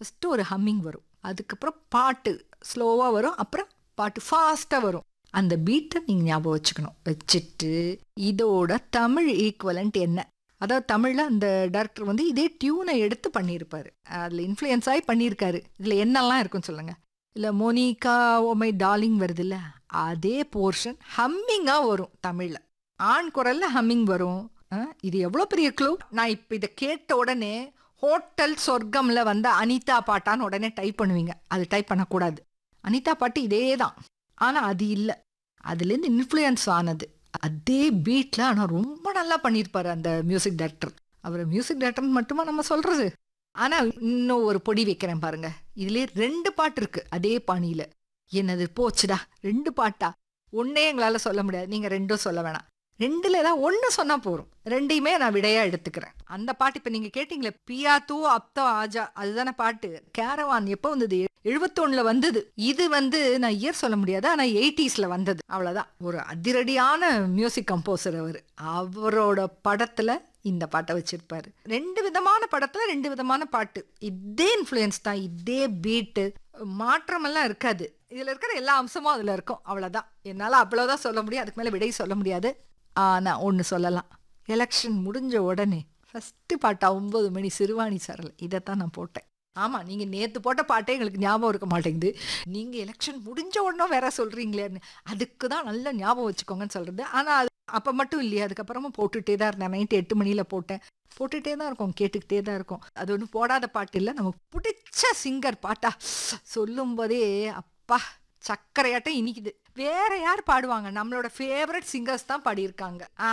first ஒரு humming வரும் அதுக்கப்புறம் பாட்டு ஸ்லோவாக வரும் அப்புறம் பாட்டு ஃபாஸ்ட்டாக வரும் அந்த பீட்டை நீங்கள் ஞாபகம் வச்சுக்கணும் வச்சுட்டு இதோட தமிழ் ஈக்குவலண்ட் என்ன அதாவது தமிழில் அந்த டேரக்டர் வந்து இதே டியூனை எடுத்து பண்ணியிருப்பாரு அதில் இன்ஃப்ளூயன்ஸ் ஆகி பண்ணியிருக்காரு இதில் என்னெல்லாம் இருக்குன்னு சொல்லுங்கள் இல்லை மோனிகா ஓமை டார்லிங் வருதுல்ல அதே போர்ஷன் ஹம்மிங்காக வரும் தமிழில் ஆண் குரலில் ஹம்மிங் வரும் ஆ, இது எவ்வளோ பெரிய க்ளூ நான் இப்போ இதை கேட்ட உடனே ஹோட்டல் சொர்க்கம்ல வந்த அனிதா பாட்டான்னு உடனே டைப் பண்ணுவீங்க அது டைப் பண்ணக்கூடாது அனிதா பாட்டு இதே தான் ஆனால் அது இல்லை அதுலேருந்து இன்ஃப்ளூயன்ஸ் ஆனது அதே பீட்டில் ஆனால் ரொம்ப நல்லா பண்ணியிருப்பாரு அந்த மியூசிக் டைரக்டர் அவர் மியூசிக் டைரக்டர் மட்டுமா நம்ம சொல்கிறது ஆனால் இன்னும் ஒரு பொடி வைக்கிறேன் பாருங்க இதுலேயே ரெண்டு பாட்டு இருக்கு அதே பாணியில் என்னது போச்சுடா ரெண்டு பாட்டா ஒன்னே எங்களால் சொல்ல முடியாது நீங்கள் ரெண்டும் சொல்ல வேணாம் ரெண்டுல ஏதாவது ஒன்று சொன்னா போதும் ரெண்டையுமே நான் விடையா எடுத்துக்கிறேன் அந்த பாட்டு இப்போ நீங்க கேட்டீங்களே பியா தூ அப்தோ ஆஜா அதுதானே பாட்டு கேரவான் எப்போ வந்தது எழுபத்தொன்னுல வந்தது இது வந்து நான் இயர் சொல்ல முடியாது ஆனால் எயிட்டிஸ்ல வந்தது அவ்வளோதான் ஒரு அதிரடியான மியூசிக் கம்போசர் அவர் அவரோட படத்துல இந்த பாட்டை வச்சிருப்பாரு ரெண்டு விதமான படத்துல ரெண்டு விதமான பாட்டு இதே இன்ஃப்ளூயன்ஸ் தான் இதே பீட்டு மாற்றமெல்லாம் இருக்காது இதுல இருக்கிற எல்லா அம்சமும் அதுல இருக்கும் அவ்வளவுதான் என்னால அவ்வளவுதான் சொல்ல முடியும் அதுக்கு மேல விடை சொல்ல முடியாது ஆனா ஒன்னு சொல்லலாம் எலெக்ஷன் முடிஞ்ச உடனே ஃபர்ஸ்ட் பாட்டா ஒன்பது மணி சிறுவாணி சரல் இதைத்தான் நான் போட்டேன் ஆமா நீங்க நேத்து போட்ட பாட்டே எங்களுக்கு ஞாபகம் இருக்க மாட்டேங்குது நீங்க எலெக்ஷன் முடிஞ்ச உடனே வேற சொல்றீங்களேன்னு அதுக்கு தான் நல்ல ஞாபகம் வச்சுக்கோங்கன்னு சொல்றது ஆனா அது அப்ப மட்டும் இல்லையா அதுக்கப்புறமா போட்டுட்டே தான் இருந்தேன் நைட்டு எட்டு மணியில போட்டேன் போட்டுட்டே தான் இருக்கும் கேட்டுக்கிட்டே தான் இருக்கும் அது ஒன்றும் போடாத பாட்டு இல்லை நமக்கு பிடிச்ச சிங்கர் பாட்டா சொல்லும் போதே அப்பா சக்கரையாட்டம் இனிக்குது வேற யார் பாடுவாங்க நம்மளோட ஃபேவரட் சிங்கர்ஸ் தான் பாடியிருக்காங்க